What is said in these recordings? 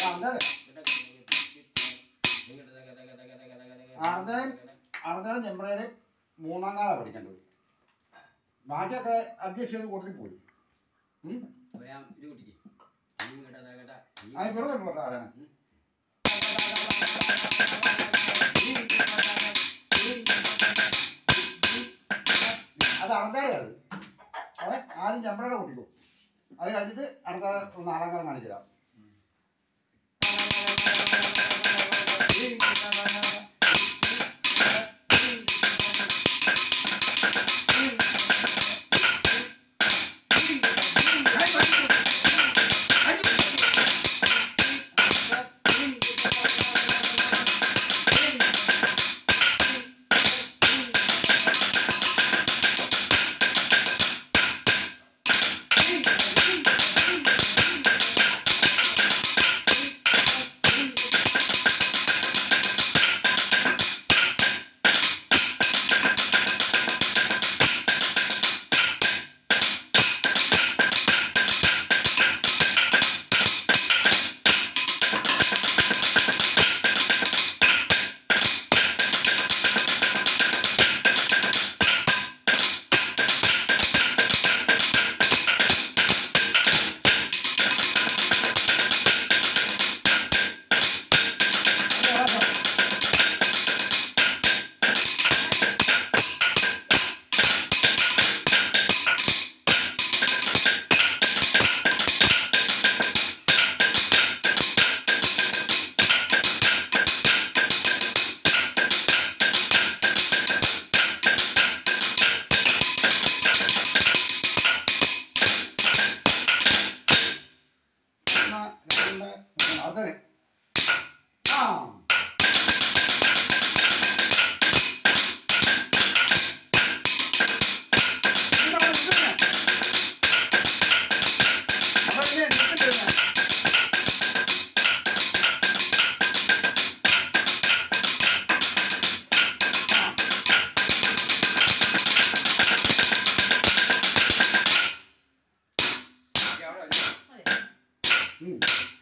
അർദ്ധന അർദ്ധനും അർദ്ധനും ചെമ്പടയില് മൂന്നാം കാലം പഠിക്കേണ്ടത് ബാക്കിയൊക്കെ അഡ്ജസ്റ്റ് ചെയ്ത് കൊടുത്തി പോയി ഉം? ആ ഇവിടെ വരും കേട്ടോ അതന്നെ അത് അടന്തയുടെ അത് അവൻ ആദ്യം ചെമ്പടയുടെ കുട്ടിക്കും അത് കഴിഞ്ഞിട്ട് അടുത്ത നാലാം കാലം കാണിച്ചു തരാം ഒന്ന് രണ്ട് മൂന്ന് അതിന് ആ ഇതാണ് ഇതിന്. അതല്ലേ എടുത്തിട്ടിരുന്നെ. ഉം.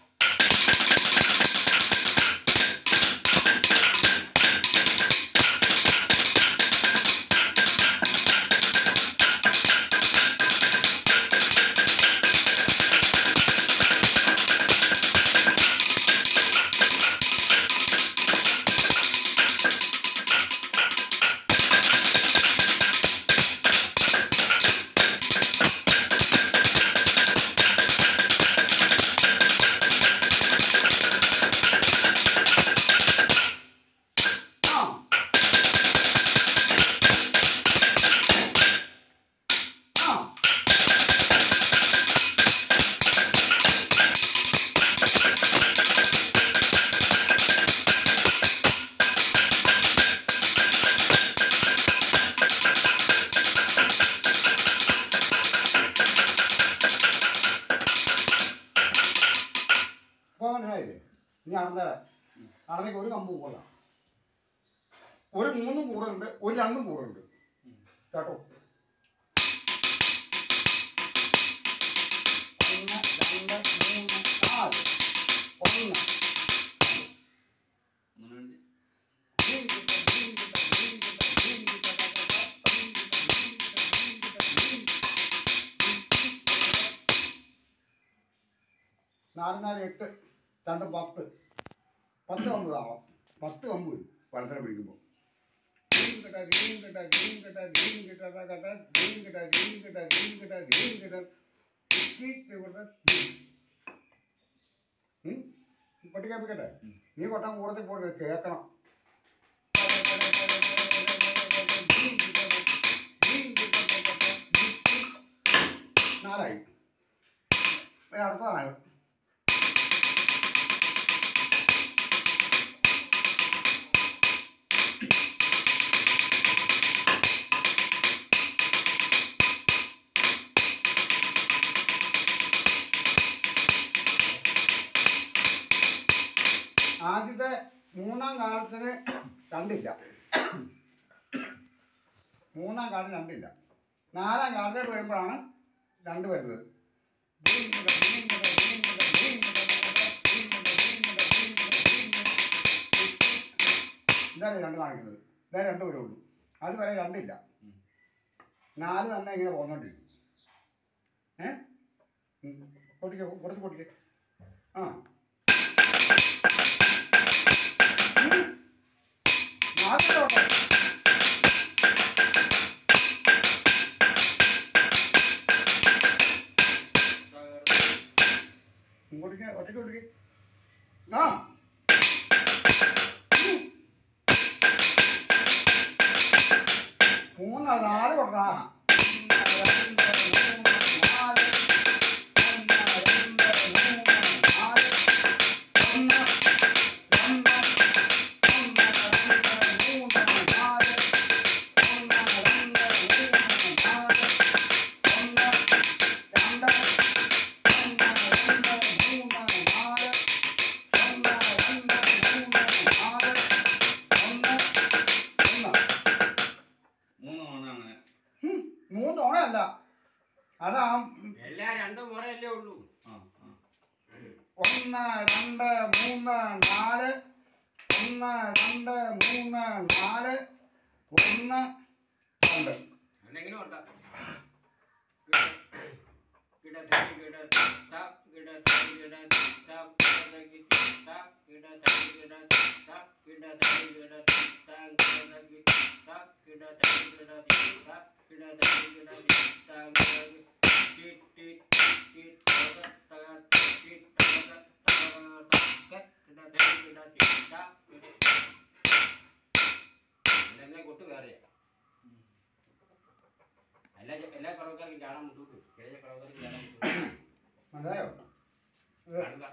ആ ആ ഇപ്പൊ മനസ്സിലായില്ലേ ഇനി അടന്നേരെ അടന്നേക്ക് ഒരു കമ്പ് പോകാം ഒരു മൂന്നും കൂടുണ്ട് ഒരു രണ്ടും കൂടുണ്ട് കേട്ടോ ഒന്ന് രണ്ട് മൂന്ന് നാല് ഒന്ന് നാല് നാല് എട്ട് രണ്ട് പത്ത് പത്ത് കമ്പ് ആവാം പത്ത് കമ്പ് വരും പലതരം പിടിക്കുമ്പോൾ ഗ്രീൻ കെട്ട ഗ്രീൻ കെട്ട ഗ്രീൻ കെട്ട ഗ്രീൻ കെട്ട കെട്ട ഗ്രീൻ കെട്ട ഗ്രീൻ കെട്ട ഗ്രീൻ കെട്ട ഗ്രീൻ കെട്ട പൊട്ടിക്കാപ്പിക്കട്ടെ നീ കൊട്ടാൻ കൂടുതൽ പോയിട്ട് കേൾക്കണം നാലായി ഇനി അടുത്തതാണ് ആദ്യത്തെ മൂന്നാം കാലത്തിന് കണ്ടില്ല മൂന്നാം കാലം രണ്ടില്ല നാലാം കാലത്തോട്ട് വരുമ്പോഴാണ് രണ്ട് വരുന്നത് അവസാനം രണ്ട് കാണിക്കുന്നത് ഇതേ രണ്ട് വരെ ഉള്ളൂ അതുവരെ രണ്ടില്ല ഉം. നാല് തന്നെ ഇങ്ങനെ പോകുന്നോണ്ടിരിക്കും ഏ ഉം. പൊട്ടിക്കോ കുറച്ച് പൊട്ടിക്കേ ആ ഉം. നാല് ഓട്ടം ഇങ്ങോട്ടേക്ക് ഒറ്റയ്ക്ക് ഒറ്റയ്ക്ക് ആ ഉം. മൂന്നാ നാല് കൊണ്ടാ മൂന്ന് ഓണ അങ്ങനെ മൂന്ന് ഓണയല്ല അതാ എല്ലാ രണ്ട് മുറയല്ലേ ഉള്ളൂ ആ ആ ഒന്ന് രണ്ട് മൂന്ന് നാല് ഒന്ന് രണ്ട് മൂന്ന് നാല് ഒന്ന് രണ്ട് എന്തെങ്കിലും ഉണ്ട് കിട തടി കിട ത കിട തടി കിട ത കിട തടി ത കിട തടി കിട ത കിട തടി കിട ത കിട തടി ത കിട തടി കിട ത കിട തടി കിട ത ടി ടി ടി തക തക ടി തക തക തക കിട തടി കിട ത ഇതെല്ലാം കൊട്ട് വേറെയാ എല്ലാ എല്ലാ കുറവക്കാർക്കും ചാടാൻ മുട്ടൂട്ടു കിഴയ കുറവക്കാർക്ക് ചാടാൻ മുട്ടൂട്ടു മനസ്സിലായോ കണ്ട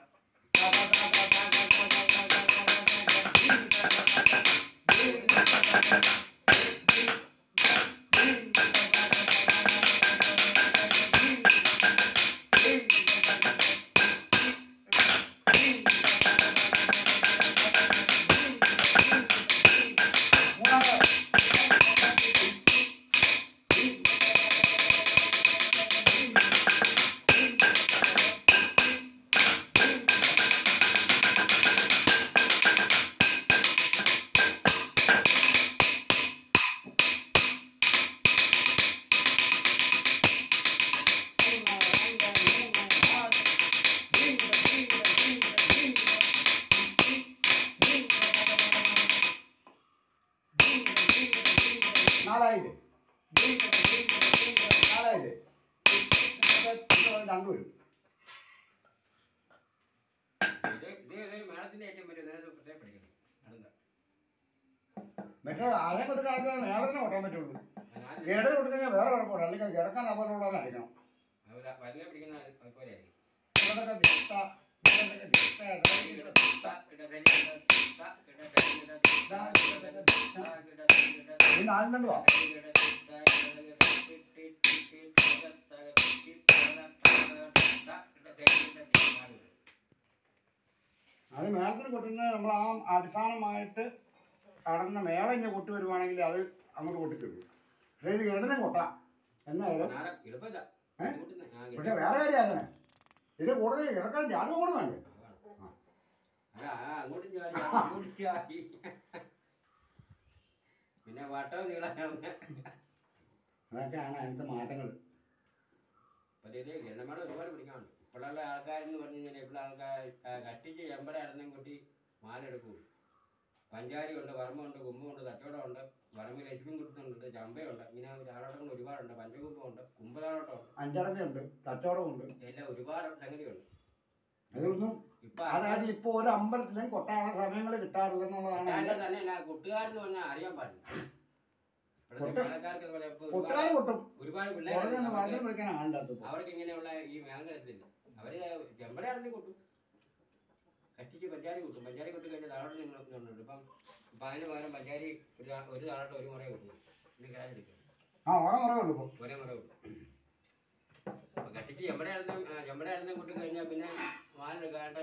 നാലായില്ലേ നാലായില്ലേ രണ്ടുപേരും ഇത് ഇത് ഏതായാലും മേളത്തിന്റെ ഏറ്റവും വലിയ നേരത്തെ പ്രത്യേകം പഠിക്കണം അതെന്താ മറ്റേ ആരെ ഒരു കാലത്ത് മേളത്തിന് കൊട്ടാൻ പറ്റുള്ളൂ നാല് ഇട കൊടുക്കഴിഞ്ഞാൽ വേറെ കുഴപ്പമില്ല അല്ലെങ്കിൽ കിടക്കാൻ അപകടമുള്ളവരെ അടിക്കണം അവര് വരനെ പിടിക്കുന്ന അതുപോലെ ആയിരിക്കും ഇവിടൊക്കെ ദിട്ട, ഇവിടൊക്കെ ദിട്ട, ഈ നാലും രണ്ടുവാ അത് മേളത്തിന് കൊട്ടുന്നത് നമ്മൾ ആ അടിസ്ഥാനമായിട്ട് കടന്ന മേള ഇങ്ങനെ കൊട്ടി വരുവാണെങ്കിൽ അത് അങ്ങോട്ട് കൊട്ടിത്തരും പക്ഷേ ഇത് ഇടനും കൊട്ടാം എന്നായാലും എളുപ്പമില്ല ഏ? കൂട്ടുന്നെ. ആ, പക്ഷെ വേറെ കാര്യം അതിനെ ഇത് കൂടുതൽ ഇറക്കാൻ ജാതകം കൂടെ വേണ്ടേ അല്ല ആ, അങ്ങോട്ടും ചാടി അങ്ങോട്ടും ചാടി പിന്നെ വട്ടവും നീളാണ് അതൊക്കെയാണ് അതിനകത്തെ മാറ്റങ്ങൾ അപ്പോൾ ഇത് എണ്ണമേള ഒരുപാട് പിടിക്കാനുണ്ട് ഇപ്പോഴുള്ള ആൾക്കാരെന്ന് പറഞ്ഞു കഴിഞ്ഞാൽ ഇപ്പോൾ ആൾക്കാർ ആ, കട്ടിച്ച് ചെമ്പട ഇടന്നും കൊട്ടി മാലെടുക്കും പഞ്ചാരി ഉണ്ട് വർമ്മമുണ്ട് കുമ്പമുണ്ട് തച്ചോടമുണ്ട് വർമ്മ ലക്ഷ്മി കുത്തുന്നുണ്ട് ചമ്പയുണ്ട് ഇങ്ങനെ താളോട്ടങ്ങൾ ഒരുപാടുണ്ട് പഞ്ചകുമ്പമുണ്ട് കുമ്പതാളോട്ടമുണ്ട് അഞ്ചടഞ്ഞുണ്ട് തച്ചോടമുണ്ട് എല്ലാം ഒരുപാട് സംഗതിയുണ്ട് അതൊന്നും ഇപ്പൊ അതായത് ഇപ്പോൾ ഒരു അമ്പലത്തിലും കൊട്ടാനുള്ള സമയങ്ങൾ കിട്ടാറില്ല എന്നുള്ളതാണ് അല്ലാണ്ട് എൻ്റെ തന്നെ അല്ല കൂട്ടുകാരെന്ന് പറഞ്ഞാൽ അറിയാൻ പാടില്ല ഇവിടുത്തെ കൊട്ട്- മേളക്കാർക്ക് ഇതുപോലെ ഇപ്പൊ കൊട്ടുകാർ ഒരുപാട് കൊട്ടും ഒരുപാട് കുറഞ്ഞൊന്ന് പിള്ളേർ പറഞ്ഞു വിളിക്കാൻ ആളില്ലാത്ത ഇപ്പോൾ അവർക്ക് ഇങ്ങനെയുള്ള ഈ മേളത്തില്ല അവര് ചെമ്പടയാണെന്ന് കൊട്ടും കറ്റിക്ക് പഞ്ചാരി കൊട്ടും പഞ്ചാരി കൊട്ടി കഴിഞ്ഞാൽ താഴോട്ട് നിങ്ങൾ നോക്കുന്നുണ്ട് ഇപ്പം ഇപ്പം അതിന് പകരം പഞ്ചാരി ഒരു താ- ഒരു താഴോട്ട് ഒരു മുറയെ കൊട്ടും ഇത് കാലെടുക്കും ആ ഓണം കുറേ ഉള്ളൂ ഇപ്പോൾ ഒരേ മുറ കൊട്ടും അപ്പൊ കറ്റിക്ക് ചെമ്പടയാണെന്ന് ചെമ്പടയാണെന്ന് കൊട്ടി കഴിഞ്ഞാൽ പിന്നെ മാലെടുക്കാണ്ട്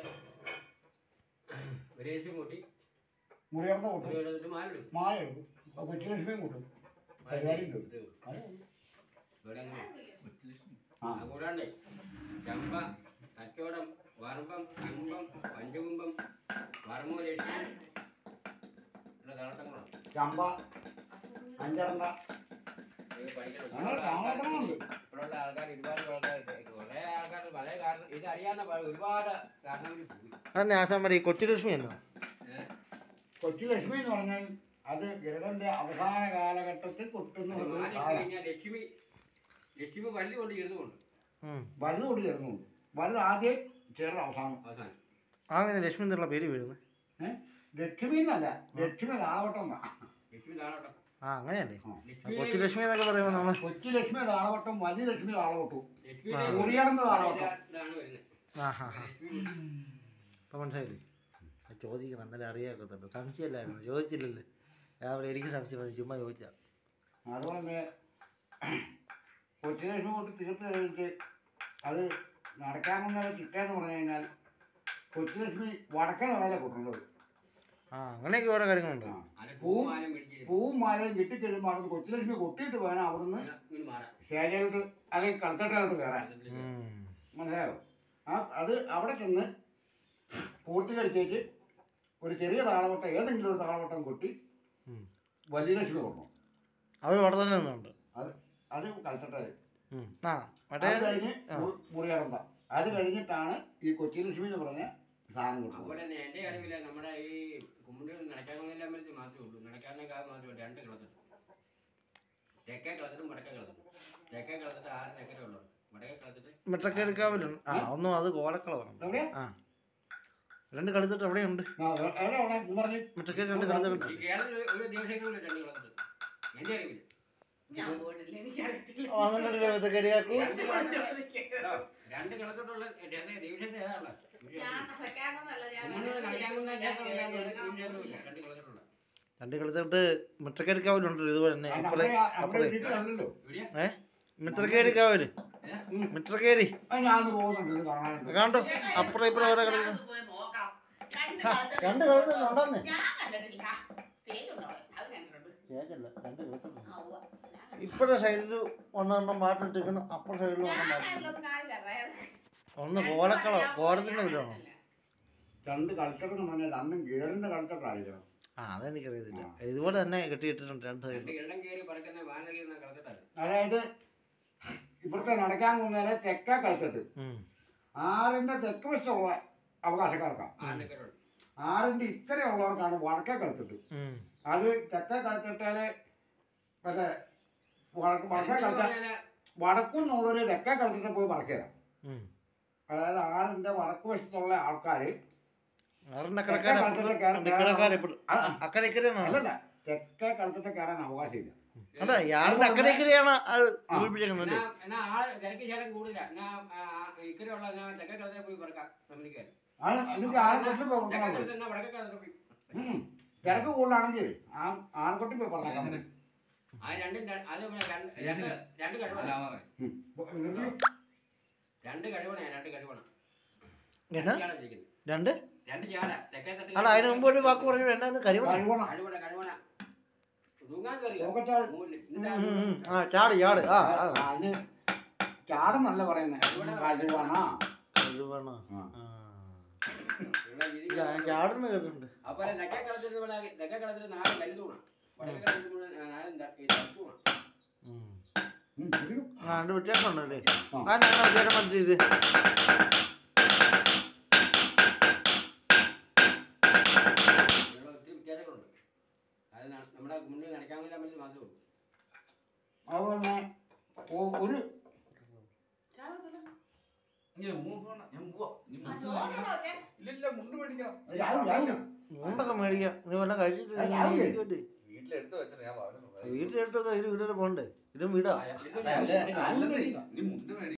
ഒരു ദിവസം കൊട്ടി മുറിയർന്ന് കൊട്ടും ഒരു എടുത്തിട്ട് മാലെടുക്കും മായ എടുക്കും അപ്പോൾ കൊച്ചുലക്ഷ്മിയും കൊട്ടും പരിപാടി തീർന്നു. ഇത് അത് ഇവിടെ അങ്ങനെ ആ ആ കൂടാണ്ട് ചമ്പ കച്ചവടം വർമ്മം കുംഭം പഞ്ചകുംഭം വർമ്മ ലക്ഷ്യം ഇവിടെ കളട്ടങ്ങളുണ്ട് ചമ്പ അഞ്ചരണ്ട ഇത് പഠിക്കണം. അങ്ങനെ കാണണമെന്നുണ്ട് ഇവിടെയുള്ള ആൾക്കാർ ഒരുപാട് ആൾക്കാർ കുറെ ആൾക്കാർ പല കാരണം ഇത് അറിയാവുന്ന പല- ഒരുപാട് കാരണവര് പോയി അതന്നെ ആസാമരി കൊച്ചു ലക്ഷ്മി എന്നോ ഏഹ്? കൊച്ചു ലക്ഷ്മി എന്ന് പറഞ്ഞാൽ അത് ഗരുഡന്റെ അവസാന കാലഘട്ടത്തിൽ കൊട്ടുന്ന ഒരു ആദ്യം സാധനം കഴിഞ്ഞാൽ ലക്ഷ്മി ലക്ഷ്മി വള്ളി കൊണ്ട് ഇരുന്നുകൊണ്ട് ഉം. വലുത് കൂടി ചേർന്നുണ്ട് വലുത് ആദ്യം ചെറു അവസാനം അവസാനം അങ്ങനെ ലക്ഷ്മി എന്നുള്ള പേര് വീഴുന്നത് ഏഹ് ലക്ഷ്മി എന്നല്ല ലക്ഷ്മി താളവട്ടം എന്നാ ലക്ഷ്മി താഴോട്ടം ആ അങ്ങനെയല്ലേ ലക്ഷ്മി കൊച്ചു ലക്ഷ്മി എന്നൊക്കെ പറയുമ്പോൾ നമ്മൾ കൊച്ചു ലക്ഷ്മി താളവട്ടം വലിയ ലക്ഷ്മി താളവട്ടു ലക്ഷ്മി ആ. മുറിയാണെന്ന് താളവട്ടം ഇതാണ് വരുന്നത് ആ ഹാ ഹാ ഇപ്പം മനസ്സിലായില്ലേ അത് ചോദിക്കണം എന്നാലും അറിയാക്കത്തുള്ളൂ സംശയമല്ലായിരുന്നു ചോദിച്ചില്ലല്ലോ രാവിലെ എനിക്ക് സംശയം വന്നു ചുമ്മാ ചോദിച്ചാ അതുപോലെ കൊച്ചു ലക്ഷ്മി കൊണ്ട് തീർത്ത് കഴിഞ്ഞിട്ട് അത് നടക്കാമെന്നുള്ള ചിറ്റെന്ന് പറഞ്ഞു കഴിഞ്ഞാൽ കൊച്ചു ലക്ഷ്മി വടക്കേ നിറയിലെ കൊട്ടുള്ളത് ആ അങ്ങനെയൊക്കെ ഓരോ കാര്യങ്ങളുണ്ട് ആ. അത് പൂമാനം പിടിച്ചിട്ട് പൂവും മാലയും കിട്ടിക്കഴിയുമ്പോൾ അവിടുന്ന് കൊച്ചു ലക്ഷ്മി കൊട്ടിയിട്ട് വേണം അവിടുന്ന് ഇങ്ങനെ മാറാം സ്റ്റേജിലോട്ട് അല്ലെങ്കിൽ കളത്തട്ടോട്ട് കയറാൻ ഉം. മനസ്സിലായോ ആ അത് അവിടെ ചെന്ന് പൂർത്തീകരിച്ചേച്ച് ഒരു ചെറിയ താളവട്ടം ഏതെങ്കിലും ഒരു താളവട്ടം കൊട്ടി ഉം. വലിയ ലക്ഷ്മി കൊട്ടണം അവർ അവിടെ തന്നെ നിന്നുണ്ട് അത് അത് കളത്തട്ടായി ഉം. ആ മറ്റേ അത് കഴിഞ്ഞ് ആ. മുറിയടന്ത അത് കഴിഞ്ഞിട്ടാണ് ഈ കൊച്ചി ലക്ഷ്മി എന്ന് പറഞ്ഞ സാധനം അപ്പോൾ കൊടുക്കുന്നത് തന്നെ എൻ്റെ അറിവില്ല നമ്മുടെ ഈ കുമ്മുണ്ടി നടക്കാനുള്ള അമ്പലത്തിൽ മാത്രമേ ഉള്ളൂ നടക്കാനുള്ള കാവ് മാത്രമേ ഉള്ളൂ രണ്ട് കളത്തിട്ട് തെക്കേ കളത്തിട്ടും വടക്കേ കളത്തിട്ടും തെക്കേ കളത്തിട്ട് ആറ് തെക്കരേ ഉള്ളൂ വടക്കേ കളത്തിട്ട് മെട്ടക്കെടുക്കാവിലുണ്ട് ആ ഒന്നും അത് കോലക്കളവാണ് എവിടെയാ ആ രണ്ട് കളിത്തിട്ട് എവിടെയുണ്ട് ആ, എ- എവിടെ അവിടെ എന്ന് പറഞ്ഞു മെട്ടക്കേട് രണ്ട് കളിത്തിട്ട് ഈ കേരളത്തിൽ ഒരു- ഒരു ദിവസങ്ങളിൽ രണ്ട് കളത്തിട്ട് എൻ്റെ അറിവില്ല ഞാൻ പോയിട്ടില്ല എനിക്കറിയത്തില്ല വന്നിട്ടില്ല മെട്ടക്കേടിയാക്കൂ രണ്ട് ചോദിക്കരുത്. കേട്ടോ, രണ്ട് കളത്തിട്ടുള്ള ഡിവിഷൻ ഏതാണുള്ള ഞാൻ നടക്കാനൊന്നല്ല ഞാൻ നടക്കാനുള്ള ഞാൻ രണ്ട് കളത്തിട്ടുള്ള രണ്ട് കളിത്തിട്ട് മെട്ടക്കേടിക്കാവിലുണ്ട് ഇതുപോലെ തന്നെ അപ്പുറേ നമ്മുടെ അപ്പുറേ വീട്ടിലല്ലല്ലോ എവിടെയാ ഏ മിത്രക്കേരിക്കാവില് ഏ? മിത്രക്കേരി അത് ഞാൻ പോകുന്നുണ്ട് ഇത് കാണാനുണ്ട് കണ്ടോ അപ്പുറം ഇപ്പുറം ഓരോ കളി ഞാനത് പോയി നോക്കാം. രണ്ട് ഹാ, കളത്തിൽ രണ്ട് കളിത്തിട്ട് ഉണ്ടെന്ന് ഞാൻ കണ്ടിട്ടില്ല സ്റ്റേജ് ഉണ്ടോ അവിടെ? അത് കണ്ടിട്ടുണ്ട് കേക്കല്ല രണ്ട് കളിത്തിട്ട് ആ, ഉവ്വ. ഞാൻ കണ്ടിട്ടുണ്ട്. ഇപ്പഴത്തെ സൈഡിൽ ഒന്നെണ്ണം പാട്ടിട്ടിരിക്കുന്നു അപ്പുറ സൈഡിൽ ഞാൻ ഒരെണ്ണം പാട്ടിട്ടിരിക്കുന്നു കണ്ടതൊന്നും കാണിച്ചറിയാം ഒന്ന് കോലക്കള കോലത്തിന്റെ ഇതിലാണോ രണ്ട് കളിച്ചട്ട് എന്ന് പറഞ്ഞാൽ രണ്ടും ഗേറിന്റെ കളിച്ചട്ടായിരിക്കണം ആ അതെനിക്കറിയത്തില്ല ഇതുപോലെ തന്നെ കെട്ടിയിട്ടിട്ടുണ്ട് രണ്ട് രണ്ട് സൈഡിൽ ഇളം കയറി പറക്കുന്ന വാനറിയുന്ന കളത്തിട്ടാണ് അതായത് ഇവിടുത്തെ നടക്കാൻ പോകുന്നതിലെ തെക്കേ കളിച്ചട്ട് ആറിന്റെ തെക്ക് വശമുള്ള അവകാശക്കാർക്കാണ് ആറ് തെക്കരുണ്ട് ആറിന്റെ ഇക്കരെ ഉള്ളവർക്കാണ് വടക്കേ കളിച്ചിട്ട് അത് തെക്കേ കളിച്ചിട്ടാല് മറ്റേ വടക്ക് വടക്കേ കളിച്ച വടക്കും എന്നുള്ളൊരു തെക്കേ കളിച്ചിട്ട് പോയി പറക്കുക അതായത് ആറിന്റെ വടക്ക് വശത്തുള്ള ആൾക്കാർ അക്കരെ ഇക്കരെയാണോ അല്ലല്ല തെക്കേ കളിച്ചിട്ട് കയറാൻ അവകാശമില്ല അല്ല യാറിന്റെ അക്കരെ ഇക്കരെയാണ് അത് ഒഴിപ്പിച്ചേക്കുന്നത് എന്നാ എന്നാ ആള് തിരക്ക് ശേഷം കൂടില്ല എന്നാ ഇക്കരെയുള്ള എന്നാ തെക്കേ കളത്തിൽ പോയി പറക്കാം അമേരിക്ക അത് അല്ലെങ്കിൽ ആൺകുട്ടി പോയി തെക്കേ പറഞ്ഞാൽ കളത്തിൽ എന്നാ വടക്കേ കളത്തിൽ പോയി ഉം. തിരക്ക് കൂടുതലാണെങ്കിൽ ആ ആൺകുട്ടി പോയി പറഞ്ഞേക്കാൻ മതി ആ രണ്ടും ര- അത് പിന്നെ രണ്ട് രണ്ട് രണ്ട് കഴിവണ അലാമറേ ഉം. എന്നിട്ട് രണ്ട് കഴിവണ രണ്ട് കഴിവണ എന്നാ ചാടാ ഇരിക്കുന്നത് രണ്ട് രണ്ട് ചാട തെക്കേ തട്ടിൽ അല്ല അതിന് മുമ്പ് ഒരു വാക്ക് പറഞ്ഞു എന്നാന്ന് കരിവണം കഴിവണം കഴിവണ കഴിവണ തൂങ്ങാൻ കയറിയോ നോക്കച്ചാൽ മൂന്നില്. എന്നിട്ടാ ആ ചാട് ചാട് ആ ആ. അതിന് ചാടെന്നല്ല പറയുന്നത് കഴിവണ കഴിവണോ ആ. ആ ഇവിടെ ഇല്ല ഇരിക്കുന്ന ഞാൻ ചാടുന്ന കേട്ടിട്ടുണ്ട് അപ്പൊ തെക്കേ കളത്തിൽ ഇവിടെ തെക്കേ കളത്തിൽ നാല് കല്ല് തൂണ വടക്കേ കളത്തിൽ കൂടെ നാലും ത- ഈ തൂണ ഉം. ഉം, ശരിക്കും. ആ രണ്ട് വ്യത്യാസമുണ്ടല്ലേ ആ. ആ ഞങ്ങൾ വ്യത്യാസം മനസ്സിൽ ഇവിടെ ഒത്തിരി വ്യത്യാസങ്ങളുണ്ട് അത് ന- നമ്മുടെ മുന്നിൽ നടക്കാവുന്ന തമ്മിൽ മാത്രമേ ഉള്ളൂ അതുപോലെ തന്നെ ഒ- ഒരു ഞാൻ മൂന്ന് ഞാൻ പോവാ നീ ആ, മുണ്ട് ചോറുണ്ടോ മേടിക്കണം. അച്ഛൻ? ഇല്ലില്ല മുണ്ട് മേടിക്കണം രാവിലെ രാവിലെ മൂണ്ടൊക്കെ മേടിക്കാം നീ വല്ലതും കഴിച്ചിട്ട് അത് രാവിലെ. ഇരിക്കട്ടെ. വീട്ടിലെടുത്ത് വെച്ചിട്ട് ഞാൻ പറഞ്ഞു വീട്ടിലെടുത്തൊക്കെ ഇത് വീട്ടിൽ പോകണ്ടേ ഇതും വീടാ ആ, ഇത് അല്ല, അല്ലെന്നേ. നീ മുണ്ട് മേടിക്കണം